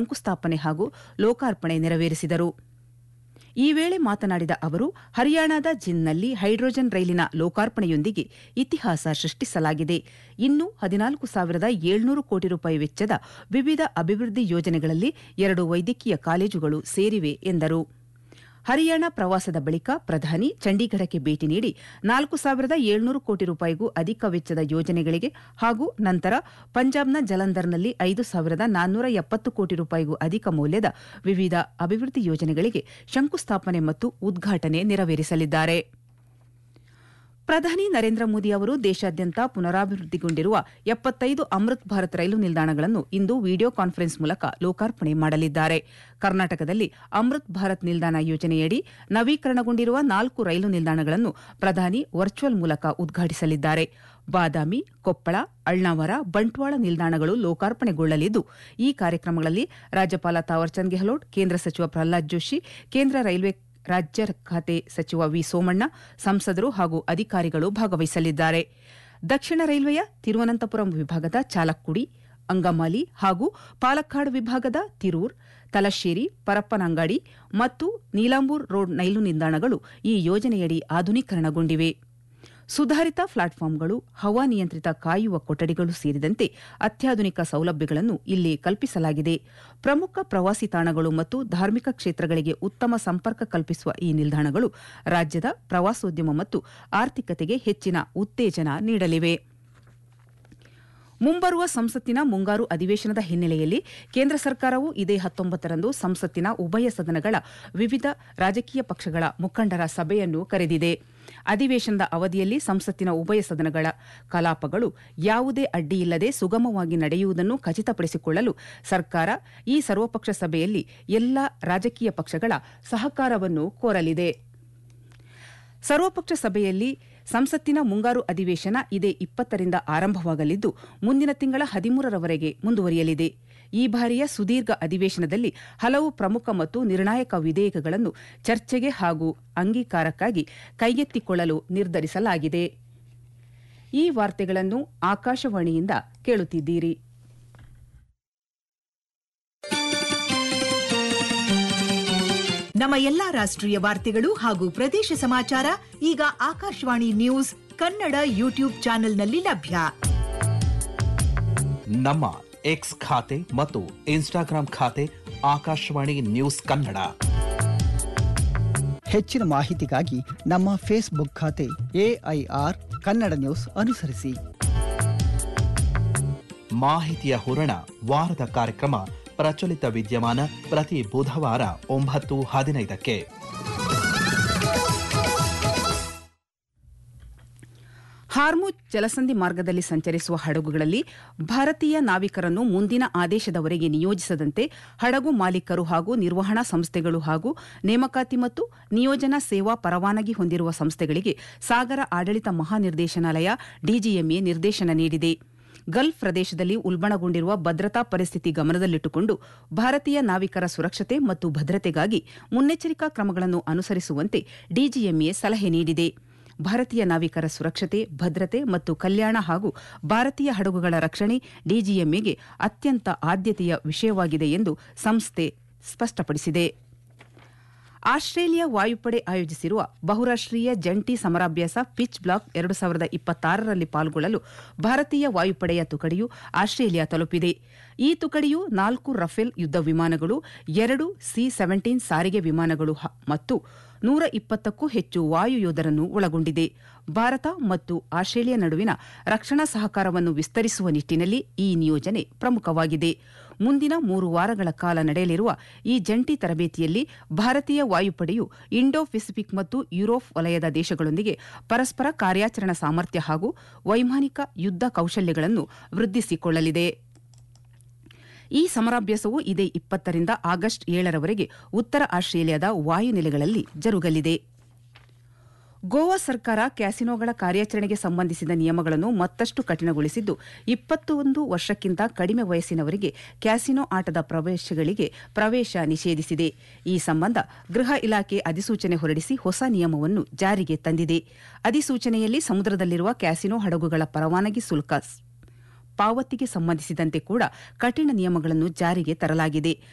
ಶಂಕುಸ್ಥಾಪನೆ ಹಾಗೂ ಲೋಕಾರ್ಪಣೆ ನೆರವೇರಿಸಿದರು ಈ ವೇಳೆ ಮಾತನಾಡಿದ ಅವರು ಹರಿಯಾಣದ ಜಿನ್ನಲ್ಲಿ ಹೈಡ್ರೋಜನ್ ರೈಲಿನ ಲೋಕಾರ್ಪಣೆಯೊಂದಿಗೆ ಇತಿಹಾಸ ಸೃಷ್ಟಿಸಲಾಗಿದೆ ಇನ್ನು ಹದಿನಾಲ್ಕು ಸಾವಿರದ ಏಳ್ನೂರು ಕೋಟಿ ರೂಪಾಯಿ ವೆಚ್ಚದ ವಿವಿಧ ಅಭಿವೃದ್ಧಿ ಯೋಜನೆಗಳಲ್ಲಿ ಎರಡು ವೈದ್ಯಕೀಯ ಕಾಲೇಜುಗಳು ಸೇರಿವೆ ಎಂದರು ಹರಿಯಾಣ ಪ್ರವಾಸದ ಬಳಿಕ ಪ್ರಧಾನಿ ಚಂಡೀಗಢಕ್ಕೆ ಭೇಟಿ ನೀಡಿ ನಾಲ್ಕು ಸಾವಿರದ ಏಳ್ನೂರು ಕೋಟಿ ರೂಪಾಯಿಗೂ ಅಧಿಕ ವೆಚ್ಚದ ಯೋಜನೆಗಳಿಗೆ ಹಾಗೂ ನಂತರ ಪಂಜಾಬ್ನ ಜಲಂಧರ್ನಲ್ಲಿ ಐದು ಸಾವಿರದ ನಾನ್ನೂರ ಎಪ್ಪತ್ತು ಕೋಟಿ ರೂಪಾಯಿಗೂ ಅಧಿಕ ಮೌಲ್ಯದ ವಿವಿಧ ಅಭಿವೃದ್ಧಿ ಯೋಜನೆಗಳಿಗೆ ಶಂಕುಸ್ಥಾಪನೆ ಮತ್ತು ಉದ್ಘಾಟನೆ ನೆರವೇರಿಸಲಿದ್ದಾರೆ ಪ್ರಧಾನಿ ನರೇಂದ್ರ ಮೋದಿ ಅವರು ದೇಶಾದ್ಯಂತ ಪುನರಾಭಿವೃದ್ಧಿಗೊಂಡಿರುವ ಎಪ್ಪತ್ತೈದು ಅಮೃತ್ ಭಾರತ್ ರೈಲು ನಿಲ್ದಾಣಗಳನ್ನು ಇಂದು ವಿಡಿಯೋ ಕಾನ್ಫರೆನ್ಸ್ ಮೂಲಕ ಲೋಕಾರ್ಪಣೆ ಮಾಡಲಿದ್ದಾರೆ ಕರ್ನಾಟಕದಲ್ಲಿ ಅಮೃತ್ ಭಾರತ್ ನಿಲ್ದಾಣ ಯೋಜನೆಯಡಿ ನವೀಕರಣಗೊಂಡಿರುವ ನಾಲ್ಕು ರೈಲು ನಿಲ್ದಾಣಗಳನ್ನು ಪ್ರಧಾನಿ ವರ್ಚುವಲ್ ಮೂಲಕ ಉದ್ಘಾಟಿಸಲಿದ್ದಾರೆ ಬಾದಾಮಿ ಕೊಪ್ಪಳ ಅಳ್ನಾವರ ಬಂಟ್ವಾಳ ನಿಲ್ದಾಣಗಳು ಲೋಕಾರ್ಪಣೆಗೊಳ್ಳಲಿದ್ದು ಈ ಕಾರ್ಯಕ್ರಮಗಳಲ್ಲಿ ರಾಜ್ಯಪಾಲ ತಾವರ್ಚಂದ್ ಗೆಹ್ಲೋಟ್ ಕೇಂದ್ರ ಸಚಿವ ಪ್ರಹ್ಲಾದ್ ಜೋಶಿ ಕೇಂದ್ರ ರೈಲ್ವೆ ರಾಜ್ಯ ಖಾತೆ ಸಚಿವ ವಿ ಸೋಮಣ್ಣ ಸಂಸದರು ಹಾಗೂ ಅಧಿಕಾರಿಗಳು ಭಾಗವಹಿಸಲಿದ್ದಾರೆ ದಕ್ಷಿಣ ರೈಲ್ವೆಯ ತಿರುವನಂತಪುರಂ ವಿಭಾಗದ ಚಾಲಕ್ಕುಡಿ ಅಂಗಮಾಲಿ ಹಾಗೂ ಪಾಲಕ್ಕಾಡ್ ವಿಭಾಗದ ತಿರೂರ್ ತಲಶ್ಶೇರಿ ಪರಪ್ಪನಂಗಾಡಿ ಮತ್ತು ನೀಲಾಂಬೂರ್ ರೋಡ್ ರೈಲು ನಿಲ್ದಾಣಗಳು ಈ ಯೋಜನೆಯಡಿ ಆಧುನೀಕರಣಗೊಂಡಿವೆ ಸುಧಾರಿತ ಪ್ಲಾಟ್ಫಾರ್ಮ್ಗಳು ಹವಾನಿಯಂತ್ರಿತ ಕಾಯುವ ಕೊಠಡಿಗಳು ಸೇರಿದಂತೆ ಅತ್ಯಾಧುನಿಕ ಸೌಲಭ್ಯಗಳನ್ನು ಇಲ್ಲಿ ಕಲ್ಪಿಸಲಾಗಿದೆ ಪ್ರಮುಖ ಪ್ರವಾಸಿ ತಾಣಗಳು ಮತ್ತು ಧಾರ್ಮಿಕ ಕ್ಷೇತ್ರಗಳಿಗೆ ಉತ್ತಮ ಸಂಪರ್ಕ ಕಲ್ಪಿಸುವ ಈ ನಿಲ್ದಾಣಗಳು ರಾಜ್ಯದ ಪ್ರವಾಸೋದ್ಯಮ ಮತ್ತು ಆರ್ಥಿಕತೆಗೆ ಹೆಚ್ಚಿನ ಉತ್ತೇಜನ ನೀಡಲಿವೆ ಮುಂಬರುವ ಸಂಸತ್ತಿನ ಮುಂಗಾರು ಅಧಿವೇಶನದ ಹಿನ್ನೆಲೆಯಲ್ಲಿ ಕೇಂದ್ರ ಸರ್ಕಾರವು ಇದೇ ಹತ್ತೊಂಬತ್ತರಂದು ಸಂಸತ್ತಿನ ಉಭಯ ಸದನಗಳ ವಿವಿಧ ರಾಜಕೀಯ ಪಕ್ಷಗಳ ಮುಖಂಡರ ಸಭೆಯನ್ನು ಕರೆದಿದೆ ಅಧಿವೇಶನದ ಅವಧಿಯಲ್ಲಿ ಸಂಸತ್ತಿನ ಉಭಯ ಸದನಗಳ ಕಲಾಪಗಳು ಯಾವುದೇ ಅಡ್ಡಿಯಿಲ್ಲದೆ ಸುಗಮವಾಗಿ ನಡೆಯುವುದನ್ನು ಖಚಿತಪಡಿಸಿಕೊಳ್ಳಲು ಸರ್ಕಾರ ಈ ಸರ್ವಪಕ್ಷ ಸಭೆಯಲ್ಲಿ ಎಲ್ಲಾ ರಾಜಕೀಯ ಪಕ್ಷಗಳ ಸಹಕಾರವನ್ನು ಕೋರಲಿದೆ ಸರ್ವಪಕ್ಷ ಸಭೆಯಲ್ಲಿ ಸಂಸತ್ತಿನ ಮುಂಗಾರು ಅಧಿವೇಶನ ಇದೇ ಇಪ್ಪತ್ತರಿಂದ ಆರಂಭವಾಗಲಿದ್ದು ಮುಂದಿನ ತಿಂಗಳ ಹದಿಮೂರರವರೆಗೆ ಮುಂದುವರಿಯಲಿದೆ ಈ ಬಾರಿಯ ಸುದೀರ್ಘ ಅಧಿವೇಶನದಲ್ಲಿ ಹಲವು ಪ್ರಮುಖ ಮತ್ತು ನಿರ್ಣಾಯಕ ವಿಧೇಯಕಗಳನ್ನು ಚರ್ಚೆಗೆ ಹಾಗೂ ಅಂಗೀಕಾರಕ್ಕಾಗಿ ಕೈಗೆತ್ತಿಕೊಳ್ಳಲು ನಿರ್ಧರಿಸಲಾಗಿದೆ ಈ ವಾರ್ತೆಗಳನ್ನು ಆಕಾಶವಾಣಿಯಿಂದ ಕೇಳುತ್ತಿದ್ದೀರಿ ನಮ್ಮ ಎಲ್ಲಾ ರಾಷ್ಟ್ರೀಯ ವಾರ್ತೆಗಳು ಹಾಗೂ ಪ್ರದೇಶ ಸಮಾಚಾರ ಈಗ ಆಕಾಶವಾಣಿ ನ್ಯೂಸ್ ಕನ್ನಡ ಯೂಟ್ಯೂಬ್ ಚಾನೆಲ್ನಲ್ಲಿ ಲಭ್ಯ ನಮ್ಮ ಎಕ್ಸ್ ಖಾತೆ ಮತ್ತು ಇನ್ಸ್ಟಾಗ್ರಾಂ ಖಾತೆ ಆಕಾಶವಾಣಿ ನ್ಯೂಸ್ ಕನ್ನಡ ಹೆಚ್ಚಿನ ಮಾಹಿತಿಗಾಗಿ ನಮ್ಮ ಫೇಸ್ಬುಕ್ ಖಾತೆ ಎಐಆರ್ ಕನ್ನಡ ನ್ಯೂಸ್ ಅನುಸರಿಸಿ ಮಾಹಿತಿಯ ಹೂರಣ ವಾರದ ಕಾರ್ಯಕ್ರಮ ಪ್ರಚಲಿತ ವಿದ್ಯಮಾನ ಪ್ರತಿ ಬುಧವಾರ ಒಂಬತ್ತು ಹದಿನೈದಕ್ಕೆ ಹಾರ್ಮುಜ್ ಜಲಸಂಧಿ ಮಾರ್ಗದಲ್ಲಿ ಸಂಚರಿಸುವ ಹಡಗುಗಳಲ್ಲಿ ಭಾರತೀಯ ನಾವಿಕರನ್ನು ಮುಂದಿನ ಆದೇಶದವರೆಗೆ ನಿಯೋಜಿಸದಂತೆ ಹಡಗು ಮಾಲೀಕರು ಹಾಗೂ ನಿರ್ವಹಣಾ ಸಂಸ್ಥೆಗಳು ಹಾಗೂ ನೇಮಕಾತಿ ಮತ್ತು ನಿಯೋಜನಾ ಸೇವಾ ಪರವಾನಗಿ ಹೊಂದಿರುವ ಸಂಸ್ಥೆಗಳಿಗೆ ಸಾಗರ ಆಡಳಿತ ಮಹಾನಿರ್ದೇಶನಾಲಯ ಡಿಜಿಎಂಎ ನಿರ್ದೇಶನ ನೀಡಿದೆ ಗಲ್ಫ್ ಪ್ರದೇಶದಲ್ಲಿ ಉಲ್ಬಣಗೊಂಡಿರುವ ಭದ್ರತಾ ಪರಿಸ್ಥಿತಿ ಗಮನದಲ್ಲಿಟ್ಟುಕೊಂಡು ಭಾರತೀಯ ನಾವಿಕರ ಸುರಕ್ಷತೆ ಮತ್ತು ಭದ್ರತೆಗಾಗಿ ಮುನ್ನೆಚ್ಚರಿಕಾ ಕ್ರಮಗಳನ್ನು ಅನುಸರಿಸುವಂತೆ ಡಿಜಿಎಂಎ ಸಲಹೆ ನೀಡಿದೆ ಭಾರತೀಯ ನಾವಿಕರ ಸುರಕ್ಷತೆ ಭದ್ರತೆ ಮತ್ತು ಕಲ್ಯಾಣ ಹಾಗೂ ಭಾರತೀಯ ಹಡಗುಗಳ ರಕ್ಷಣೆ ಡಿಜಿಎಂಎಗೆ ಅತ್ಯಂತ ಆದ್ಯತೆಯ ವಿಷಯವಾಗಿದೆ ಎಂದು ಸಂಸ್ಥೆ ಸ್ಪಷ್ಟಪಡಿಸಿದೆ ಆಸ್ಟ್ರೇಲಿಯಾ ವಾಯುಪಡೆ ಆಯೋಜಿಸಿರುವ ಬಹುರಾಷ್ಟ್ರೀಯ ಜಂಟಿ ಸಮರಾಭ್ಯಾಸ ಪಿಚ್ ಬ್ಲಾಕ್ ಎರಡು ಸಾವಿರದ ಇಪ್ಪತ್ತಾರರಲ್ಲಿ ಪಾಲ್ಗೊಳ್ಳಲು ಭಾರತೀಯ ವಾಯುಪಡೆಯ ತುಕಡಿಯು ಆಸ್ಟ್ರೇಲಿಯಾ ತಲುಪಿದೆ ಈ ತುಕಡಿಯು ನಾಲ್ಕು ರಫೇಲ್ ಯುದ್ಧ ವಿಮಾನಗಳು ಎರಡು ಸಿ ಸೆವೆಂಟೀನ್ ಸಾರಿಗೆ ವಿಮಾನಗಳು ಹ- ಮತ್ತು ನೂರ ಇಪ್ಪತ್ತಕ್ಕೂ ಹೆಚ್ಚು ವಾಯು ಯೋಧರನ್ನು ಒಳಗೊಂಡಿದೆ ಭಾರತ ಮತ್ತು ಆಸ್ಟ್ರೇಲಿಯಾ ನಡುವಿನ ರಕ್ಷಣಾ ಸಹಕಾರವನ್ನು ವಿಸ್ತರಿಸುವ ನಿಟ್ಟಿನಲ್ಲಿ ಈ ನಿಯೋಜನೆ ಪ್ರಮುಖವಾಗಿದೆ ಮುಂದಿನ ಮೂರು ವಾರಗಳ ಕಾಲ ನಡೆಯಲಿರುವ ಈ ಜಂಟಿ ತರಬೇತಿಯಲ್ಲಿ ಭಾರತೀಯ ವಾಯುಪಡೆಯು ಇಂಡೋ ಪೆಸಿಫಿಕ್ ಮತ್ತು ಯುರೋಪ್ ವಲಯದ ದೇಶಗಳೊಂದಿಗೆ ಪರಸ್ಪರ ಕಾರ್ಯಾಚರಣಾ ಸಾಮರ್ಥ್ಯ ಹಾಗೂ ವೈಮಾನಿಕ ಯುದ್ಧ ಕೌಶಲ್ಯಗಳನ್ನು ವೃದ್ಧಿಸಿಕೊಳ್ಳಲಿದೆ ಈ ಸಮರಾಭ್ಯಾಸವು ಇದೇ ಇಪ್ಪತ್ತರಿಂದ ಆಗಸ್ಟ್ ಏಳರವರೆಗೆ ಉತ್ತರ ಆಸ್ಟ್ರೇಲಿಯಾದ ವಾಯುನೆಲೆಗಳಲ್ಲಿ ಜರುಗಲಿದೆ ಗೋವಾ ಸರ್ಕಾರ ಕ್ಯಾಸಿನೋಗಳ ಕಾರ್ಯಾಚರಣೆಗೆ ಸಂಬಂಧಿಸಿದ ನಿಯಮಗಳನ್ನು ಮತ್ತಷ್ಟು ಕಠಿಣಗೊಳಿಸಿದ್ದು ಇಪ್ಪತ್ತೊಂದು ವರ್ಷಕ್ಕಿಂತ ಕಡಿಮೆ ವಯಸ್ಸಿನವರಿಗೆ ಕ್ಯಾಸಿನೋ ಆಟದ ಪ್ರವೇಶಗಳಿಗೆ ಪ್ರವೇಶ ನಿಷೇಧಿಸಿದೆ ಈ ಸಂಬಂಧ ಗೃಹ ಇಲಾಖೆ ಅಧಿಸೂಚನೆ ಹೊರಡಿಸಿ ಹೊಸ ನಿಯಮವನ್ನು ಜಾರಿಗೆ ತಂದಿದೆ ಅಧಿಸೂಚನೆಯಲ್ಲಿ ಸಮುದ್ರದಲ್ಲಿರುವ ಕ್ಯಾಸಿನೋ ಹಡಗುಗಳ ಪರವಾನಗಿ ಶುಲ್ಕ ಪಾವತಿಗೆ ಸಂಬಂಧಿಸಿದಂತೆ ಕೂಡ ಕಠಿಣ ನಿಯಮಗಳನ್ನು ಜಾರಿಗೆ ತರಲಾಗಿದೆ